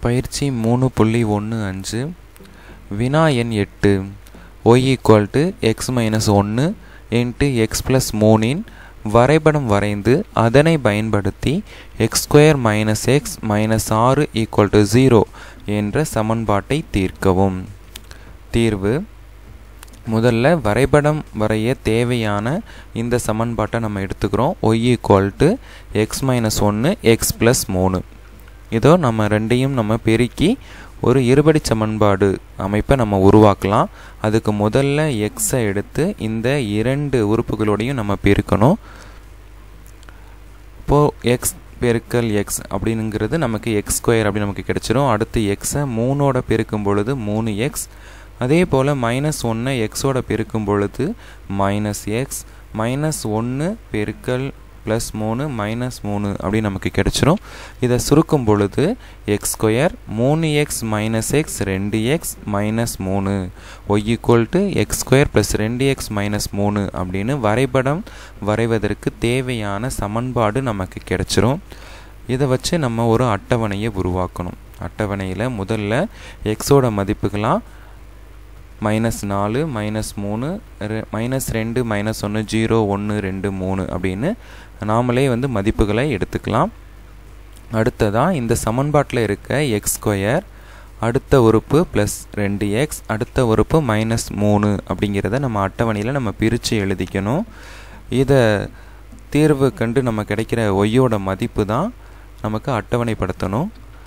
பயிற்சி மூணு புள்ளி ஒன்று அஞ்சு வினா எண் எட்டு Y equal to X minus ஒன்று இன்ட்டு எக்ஸ் ப்ளஸ் மூணின் வரைபடம் வரைந்து அதனை பயன்படுத்தி X square minus X minus ஆறு ஈக்குவல் டு ஜீரோ என்ற சமன்பாட்டை தீர்க்கவும் தீர்வு முதல்ல வரைபடம் வரைய தேவையான இந்த சமன்பாட்டை நம்ம எடுத்துக்கிறோம் Y equal to X minus ஒன்று எக்ஸ் ப்ளஸ் மூணு இதோ நம்ம ரெண்டையும் நம்ம பெருக்கி ஒரு இருபடி சமன்பாடு அமைப்பை நம்ம உருவாக்கலாம் அதுக்கு முதல்ல எக்ஸை எடுத்து இந்த இரண்டு உறுப்புகளோடையும் நம்ம பெருக்கணும் இப்போது எக்ஸ் பெருக்கல் எக்ஸ் அப்படிங்கிறது நமக்கு எக்ஸ் ஸ்கொயர் அப்படி நமக்கு கிடைச்சிரும் அடுத்து எக்ஸை மூணோட பெருக்கும் பொழுது மூணு எக்ஸ் அதே போல் மைனஸ் ஒன்றை எக்ஸோட பெருக்கும் பொழுது மைனஸ் எக்ஸ் மைனஸ் ஒன்று பெருக்கல் ப்ளஸ் மூணு மைனஸ் மூணு அப்படி நமக்கு கிடைச்சிரும் இதை சுருக்கும் பொழுது எக்ஸ் ஸ்கொயர் மூணு எக்ஸ் மைனஸ் எக்ஸ் ரெண்டு எக்ஸ் மைனஸ் மூணு Y equal to X square plus ரெண்டு எக்ஸ் மைனஸ் மூணு அப்படின்னு வரைபடம் வரைவதற்கு தேவையான சமன்பாடு நமக்கு கிடைச்சிரும் இதை வச்சு நம்ம ஒரு அட்டவணையை உருவாக்கணும் அட்டவணையில் முதல்ல எக்ஸோட மதிப்புகளாக மைனஸ் நாலு மைனஸ் மூணு மைனஸ் ரெண்டு மைனஸ் ஒன்று ஜீரோ ஒன்று ரெண்டு மூணு அப்படின்னு நாமளே வந்து மதிப்புகளை எடுத்துக்கலாம் அடுத்ததாக இந்த சமன்பாட்டில் இருக்க எக்ஸ் ஸ்கொயர் அடுத்த உறுப்பு ப்ளஸ் ரெண்டு எக்ஸ் அடுத்த உறுப்பு மைனஸ் மூணு அப்படிங்கிறத நம்ம அட்டவணையில் நம்ம பிரித்து எழுதிக்கணும் இதை தீர்வு கண்டு நம்ம கிடைக்கிற ஒய்யோட மதிப்பு தான் நமக்கு அட்டவணைப்படுத்தணும்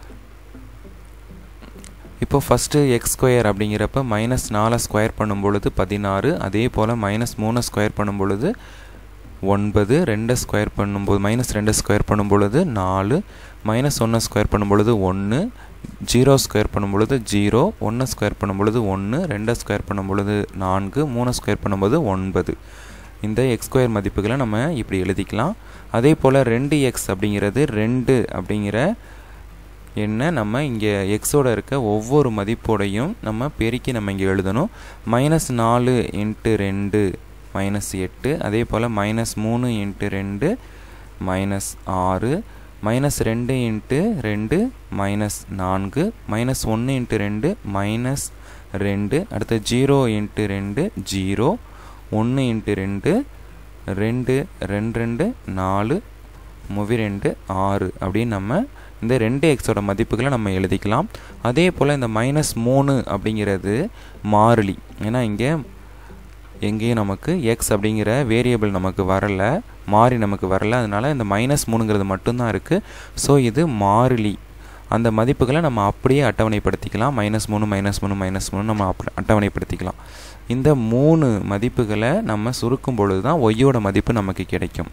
இப்போ ஃபஸ்ட்டு எக்ஸ் ஸ்கொயர் அப்படிங்கிறப்ப மைனஸ் நாலை ஸ்கொயர் பண்ணும் பொழுது பதினாறு அதே போல் மைனஸ் மூணை ஸ்கொயர் பண்ணும் பொழுது ஒன்பது ரெண்டை ஸ்கொயர் பண்ணும்போது மைனஸ் ரெண்டை ஸ்கொயர் பண்ணும் பொழுது நாலு மைனஸ் ஒன்றை ஸ்கொயர் பண்ணும் பொழுது ஒன்று ஜீரோ ஸ்கொயர் பண்ணும் பொழுது ஜீரோ ஒன்று ஸ்கொயர் பண்ணும் பொழுது ஒன்று ரெண்டை ஸ்கொயர் பண்ணும் பொழுது நான்கு மூணு ஸ்கொயர் பண்ணும்போது ஒன்பது இந்த எக்ஸ் ஸ்கொயர் மதிப்புகளை நம்ம இப்படி எழுதிக்கலாம் அதே போல் ரெண்டு எக்ஸ் அப்படிங்கிறது ரெண்டு அப்படிங்கிற என்ன நம்ம இங்கே எக்ஸோட இருக்க ஒவ்வொரு மதிப்போடையும் நம்ம பெருக்கி நம்ம இங்கே எழுதணும் மைனஸ் நாலு இன்ட்டு ரெண்டு மைனஸ் எட்டு அதே போல் மைனஸ் மூணு இன்ட்டு ரெண்டு மைனஸ் ஆறு மைனஸ் ரெண்டு இன்ட்டு ரெண்டு மைனஸ் நான்கு மைனஸ் ஒன்று இன்ட்டு ரெண்டு மைனஸ் ரெண்டு அடுத்து ஜீரோ இன்ட்டு ரெண்டு ஜீரோ ஒன்று இன்ட்டு ரெண்டு ரெண்டு ரெண்டு ரெண்டு நாலு முவி ரெண்டு ஆறு அப்படின்னு நம்ம இந்த ரெண்டு எக்ஸோட மதிப்புகளை நம்ம எழுதிக்கலாம் அதே போல் இந்த மைனஸ் மூணு அப்படிங்கிறது மாறிலி ஏன்னா இங்கே எங்கேயும் நமக்கு எக்ஸ் அப்படிங்கிற வேரியபிள் நமக்கு வரலை மாறி நமக்கு வரல அதனால் இந்த மைனஸ் மூணுங்கிறது மட்டும்தான் இருக்குது ஸோ இது மாறிலி அந்த மதிப்புகளை நம்ம அப்படியே அட்டவணைப்படுத்திக்கலாம் மைனஸ் மூணு மைனஸ் மூணு மைனஸ் மூணு நம்ம அப் அட்டவணைப்படுத்திக்கலாம் இந்த மூணு மதிப்புகளை நம்ம சுருக்கும் பொழுது தான் ஒய்யோட மதிப்பு நமக்கு கிடைக்கும்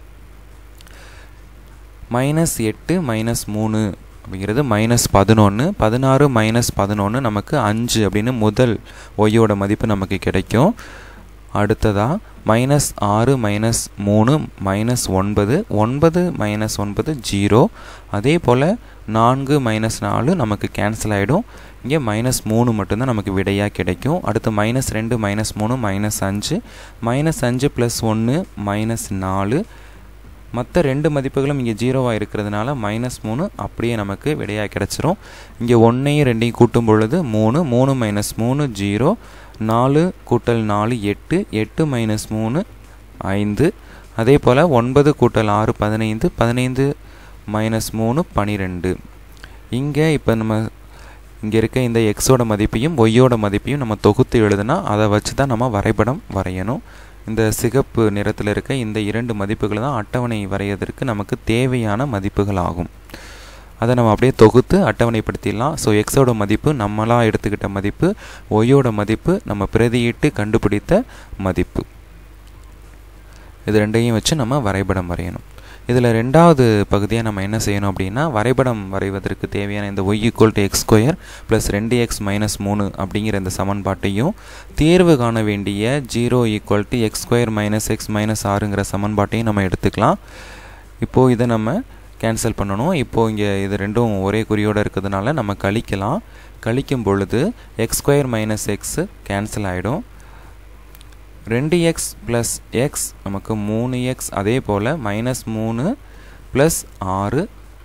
மைனஸ் எட்டு மைனஸ் மூணு அப்படிங்கிறது மைனஸ் பதினொன்று பதினாறு மைனஸ் பதினொன்று நமக்கு அஞ்சு அப்படின்னு முதல் ஒய்யோட மதிப்பு நமக்கு கிடைக்கும் அடுத்ததாக மைனஸ் ஆறு மைனஸ் மூணு மைனஸ் ஒன்பது ஒன்பது மைனஸ் ஒன்பது ஜீரோ அதே போல் நான்கு மைனஸ் நாலு நமக்கு கேன்சல் ஆகிடும் இங்கே மைனஸ் மூணு மட்டும்தான் நமக்கு விடையாக கிடைக்கும் அடுத்து மைனஸ் ரெண்டு மைனஸ் மூணு மைனஸ் அஞ்சு மைனஸ் அஞ்சு ப்ளஸ் ஒன்று மைனஸ் நாலு மற்ற ரெண்டு மதிப்புகளும் இங்கே ஜீரோவாக இருக்கிறதுனால மைனஸ் மூணு அப்படியே நமக்கு விடையாக கிடச்சிரும் இங்கே ஒன்றையும் ரெண்டையும் கூட்டும் பொழுது மூணு மூணு மைனஸ் மூணு ஜீரோ நாலு கூட்டல் நாலு எட்டு எட்டு மைனஸ் மூணு ஐந்து அதே போல் ஒன்பது கூட்டல் ஆறு பதினைந்து பதினைந்து மைனஸ் மூணு பனிரெண்டு இங்கே இப்போ நம்ம இங்கே இருக்க இந்த எக்ஸோட மதிப்பையும் ஒய்யோட மதிப்பையும் நம்ம தொகுத்து எழுதுனா அதை வச்சு தான் நம்ம வரைபடம் வரையணும் இந்த சிகப்பு நிறத்தில் இருக்க இந்த இரண்டு மதிப்புகள் தான் அட்டவணை வரைவதற்கு நமக்கு தேவையான மதிப்புகள் ஆகும் அதை நம்ம அப்படியே தொகுத்து அட்டவணைப்படுத்திடலாம் ஸோ எக்ஸோட மதிப்பு நம்மளாக எடுத்துக்கிட்ட மதிப்பு ஒய்யோட மதிப்பு நம்ம பிரதியிட்டு கண்டுபிடித்த மதிப்பு இது ரெண்டையும் வச்சு நம்ம வரைபடம் வரையணும் இதில் ரெண்டாவது பகுதியாக நம்ம என்ன செய்யணும் அப்படின்னா வரைபடம் வரைவதற்கு தேவையான இந்த Y equal to X square plus ரெண்டு எக்ஸ் மைனஸ் மூணு அப்படிங்கிற இந்த சமன்பாட்டையும் தேர்வு காண வேண்டிய zero equal to X square minus X minus ஆறுங்கிற சமன்பாட்டையும் நம்ம எடுத்துக்கலாம் இப்போது இதை நம்ம கேன்சல் பண்ணணும் இப்போது இங்கே இது ரெண்டும் ஒரே குறியோடு இருக்கிறதுனால நம்ம கழிக்கலாம் கழிக்கும் பொழுது X square minus X cancel ஆகிடும் ரெண்டு எக்ஸ் ப்ளஸ் எக்ஸ் நமக்கு மூணு எக்ஸ் அதே போல் மைனஸ் மூணு ப்ளஸ் ஆறு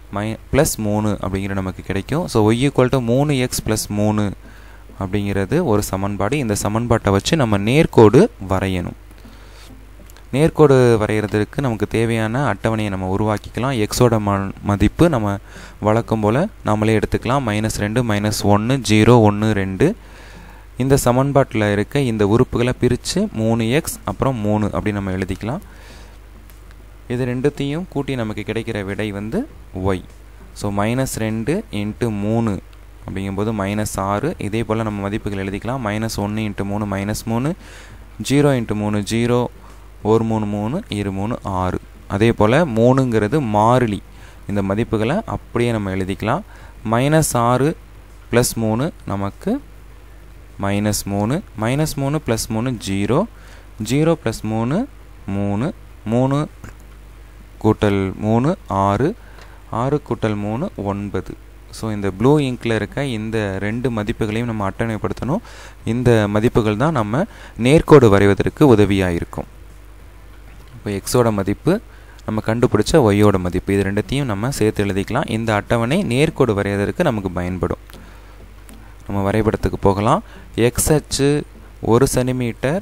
மை ப்ளஸ் மூணு அப்படிங்கிற நமக்கு கிடைக்கும் ஸோ ஒய் ஈக்குவல் டு மூணு எக்ஸ் ப்ளஸ் மூணு அப்படிங்கிறது ஒரு சமன்பாடு இந்த சமன்பாட்டை வச்சு நம்ம நேர்கோடு வரையணும் நேர்கோடு வரைகிறதுக்கு நமக்கு தேவையான அட்டவணையை நம்ம உருவாக்கிக்கலாம் எக்ஸோட ம மதிப்பு நம்ம வழக்கம் போல் நம்மளே எடுத்துக்கலாம் மைனஸ் ரெண்டு மைனஸ் ஒன்று ஜீரோ ஒன்று ரெண்டு இந்த சமன்பாட்டில் இருக்க இந்த உறுப்புகளை பிரித்து மூணு எக்ஸ் அப்புறம் மூணு அப்படின்னு நம்ம எழுதிக்கலாம் இது ரெண்டுத்தையும் கூட்டி நமக்கு கிடைக்கிற விடை வந்து ஒய் ஸோ மைனஸ் ரெண்டு இன்ட்டு மூணு அப்படிங்கும்போது மைனஸ் ஆறு இதே போல் நம்ம மதிப்புகள் எழுதிக்கலாம் மைனஸ் ஒன்று இன்ட்டு மூணு மைனஸ் மூணு ஜீரோ இன்ட்டு மூணு ஜீரோ ஒரு மூணு மூணு இரு மூணு ஆறு அதே போல் மூணுங்கிறது மாறிலி இந்த மதிப்புகளை அப்படியே நம்ம எழுதிக்கலாம் மைனஸ் ஆறு ப்ளஸ் மூணு நமக்கு மைனஸ் மூணு மைனஸ் மூணு ப்ளஸ் மூணு ஜீரோ ஜீரோ ப்ளஸ் மூணு மூணு மூணு கூட்டல் மூணு ஆறு ஆறு கூட்டல் மூணு ஒன்பது ஸோ இந்த ப்ளூ இங்கில் இருக்க இந்த ரெண்டு மதிப்புகளையும் நம்ம அட்டவணைப்படுத்தணும் இந்த மதிப்புகள் தான் நம்ம நேர்கோடு வரைவதற்கு உதவியாக இருக்கும் இப்போ எக்ஸோட மதிப்பு நம்ம கண்டுபிடிச்ச ஒய்யோட மதிப்பு இது ரெண்டுத்தையும் நம்ம சேர்த்து எழுதிக்கலாம் இந்த அட்டவணை நேர்கோடு வரைவதற்கு நமக்கு பயன்படும் நம்ம வரைபடத்துக்கு போகலாம் எக்ஸ் அச்சு ஒரு சென்டிமீட்டர்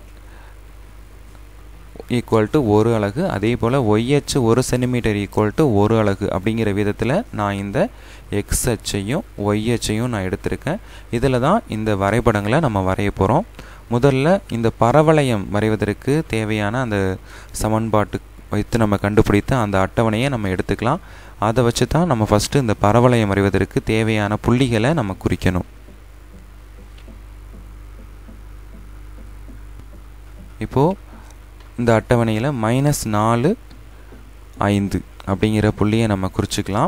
ஈக்குவல் டு ஒரு அலகு அதே போல் ஒய் அச்சு ஒரு சென்டிமீட்டர் ஈக்குவல் டு ஒரு அலகு அப்படிங்கிற விதத்தில் நான் இந்த எக்ஸ் அச்சையும் ஒய் அச்சையும் நான் எடுத்திருக்கேன் இதில் தான் இந்த வரைபடங்களை நம்ம வரைய போகிறோம் முதல்ல இந்த பரவளையம் வரைவதற்கு தேவையான அந்த சமன்பாட்டு வைத்து நம்ம கண்டுபிடித்த அந்த அட்டவணையை நம்ம எடுத்துக்கலாம் அதை வச்சு தான் நம்ம ஃபஸ்ட்டு இந்த பரவளையம் வரைவதற்கு தேவையான புள்ளிகளை நம்ம குறிக்கணும் இப்போது இந்த அட்டவணையில் மைனஸ் நாலு ஐந்து அப்படிங்கிற புள்ளியை நம்ம குறிச்சிக்கலாம்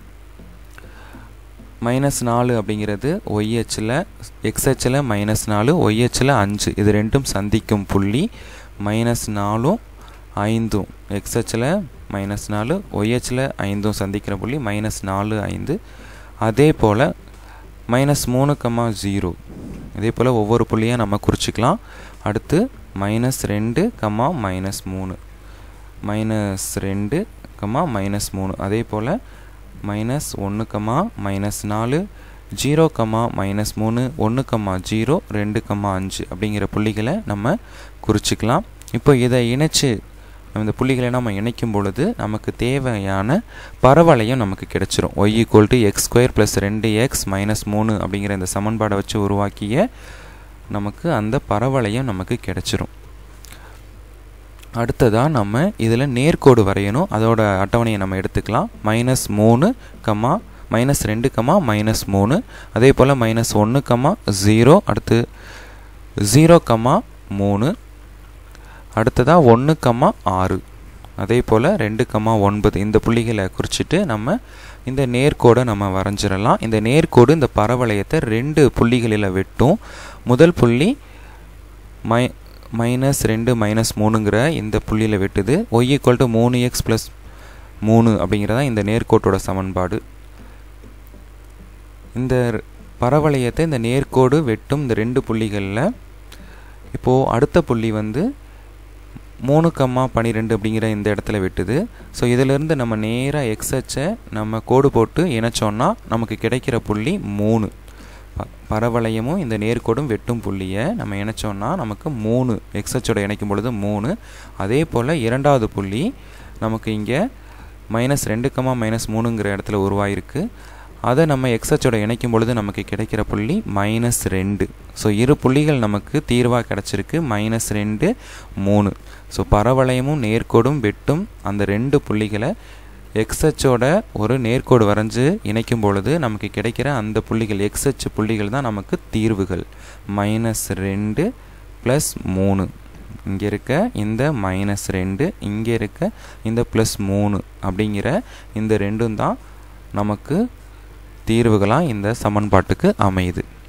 மைனஸ் நாலு அப்படிங்கிறது ஒய்ஹெச்சில் எக்ஸ்ஹெச்சில் மைனஸ் நாலு ஒய்ஹெச்சில் அஞ்சு இது ரெண்டும் சந்திக்கும் புள்ளி மைனஸ் நாலும் ஐந்தும் எக்ஸ்ஹெச்சில் மைனஸ் நாலு ஒய்ஹெச்சில் ஐந்தும் சந்திக்கிற புள்ளி மைனஸ் நாலு ஐந்து அதே போல் மைனஸ் மூணு கம்மா ஜீரோ இதே போல் ஒவ்வொரு புள்ளியாக நம்ம குறிச்சிக்கலாம் அடுத்து மைனஸ் ரெண்டு கம்மா மைனஸ் மூணு மைனஸ் ரெண்டு கம்மா மைனஸ் மூணு அதே போல் மைனஸ் ஒன்று கம்மா மைனஸ் நாலு ஜீரோ கம்மா மைனஸ் மூணு ஒன்று கம்மா ஜீரோ ரெண்டு கம்மா அஞ்சு அப்படிங்கிற புள்ளிகளை நம்ம குறிச்சிக்கலாம் இப்போ இதை இணைச்சு இந்த புள்ளிகளை நம்ம இணைக்கும் பொழுது நமக்கு தேவையான பரவளையம் நமக்கு கிடைச்சிரும் Y equal to X square plus ரெண்டு எக்ஸ் மைனஸ் மூணு அப்படிங்கிற இந்த சமன்பாடை வச்சு உருவாக்கிய நமக்கு அந்த பரவளையம் நமக்கு கிடைச்சிரும் அடுத்ததாக நம்ம இதில் நேர்கோடு வரையணும் அதோட அட்டவணையை நம்ம எடுத்துக்கலாம் மைனஸ் மூணு கம்மா மைனஸ் ரெண்டு கம்மா மைனஸ் மூணு அதே போல் மைனஸ் ஒன்று கம்மா ஜீரோ அடுத்து ஜீரோ கம்மா மூணு அடுத்ததாக ஒன்று கம்மா ஆறு அதே போல் ரெண்டு கம்மா ஒன்பது இந்த புள்ளிகளை குறிச்சிட்டு நம்ம இந்த நேர்கோடை நம்ம வரைஞ்சிடலாம் இந்த நேர்கோடு இந்த பரவளையத்தை ரெண்டு புள்ளிகளில் வெட்டும் முதல் புள்ளி மை மைனஸ் ரெண்டு மைனஸ் மூணுங்கிற இந்த புள்ளியில் வெட்டுது ஒய் ஈக்குவல் டு மூணு எக்ஸ் ப்ளஸ் மூணு அப்படிங்கிறதான் இந்த நேர்கோட்டோட சமன்பாடு இந்த பரவளையத்தை இந்த நேர்கோடு வெட்டும் இந்த ரெண்டு புள்ளிகளில் இப்போது அடுத்த புள்ளி வந்து மூணு கம்மா பன்னிரெண்டு அப்படிங்கிற இந்த இடத்துல வெட்டுது ஸோ இதிலிருந்து நம்ம நேராக எக்ஸச்சை நம்ம கோடு போட்டு இணைச்சோன்னா நமக்கு கிடைக்கிற புள்ளி மூணு ப பரவளையமும் இந்த நேர்கோடும் வெட்டும் புள்ளியை நம்ம இணைச்சோன்னா நமக்கு மூணு எக்ஸச்சோட இணைக்கும் பொழுது மூணு அதே போல் இரண்டாவது புள்ளி நமக்கு இங்கே மைனஸ் ரெண்டு கம்மா மைனஸ் மூணுங்கிற இடத்துல உருவாயிருக்கு அதை நம்ம எக்ஸச்சோட இணைக்கும் பொழுது நமக்கு கிடைக்கிற புள்ளி மைனஸ் ரெண்டு ஸோ இரு புள்ளிகள் நமக்கு தீர்வாக கிடச்சிருக்கு மைனஸ் ரெண்டு மூணு ஸோ பரவளையமும் நேர்கோடும் வெட்டும் அந்த ரெண்டு புள்ளிகளை எக்ஸச்சோட ஒரு நேர்கோடு வரைஞ்சு இணைக்கும் பொழுது நமக்கு கிடைக்கிற அந்த புள்ளிகள் எக்ஸச்சு புள்ளிகள் தான் நமக்கு தீர்வுகள் மைனஸ் ரெண்டு ப்ளஸ் மூணு இங்கே இருக்க இந்த மைனஸ் ரெண்டு இங்கே இருக்க இந்த ப்ளஸ் மூணு அப்படிங்கிற இந்த ரெண்டும் தான் நமக்கு தீர்வுகளாக இந்த சமன்பாட்டுக்கு அமையுது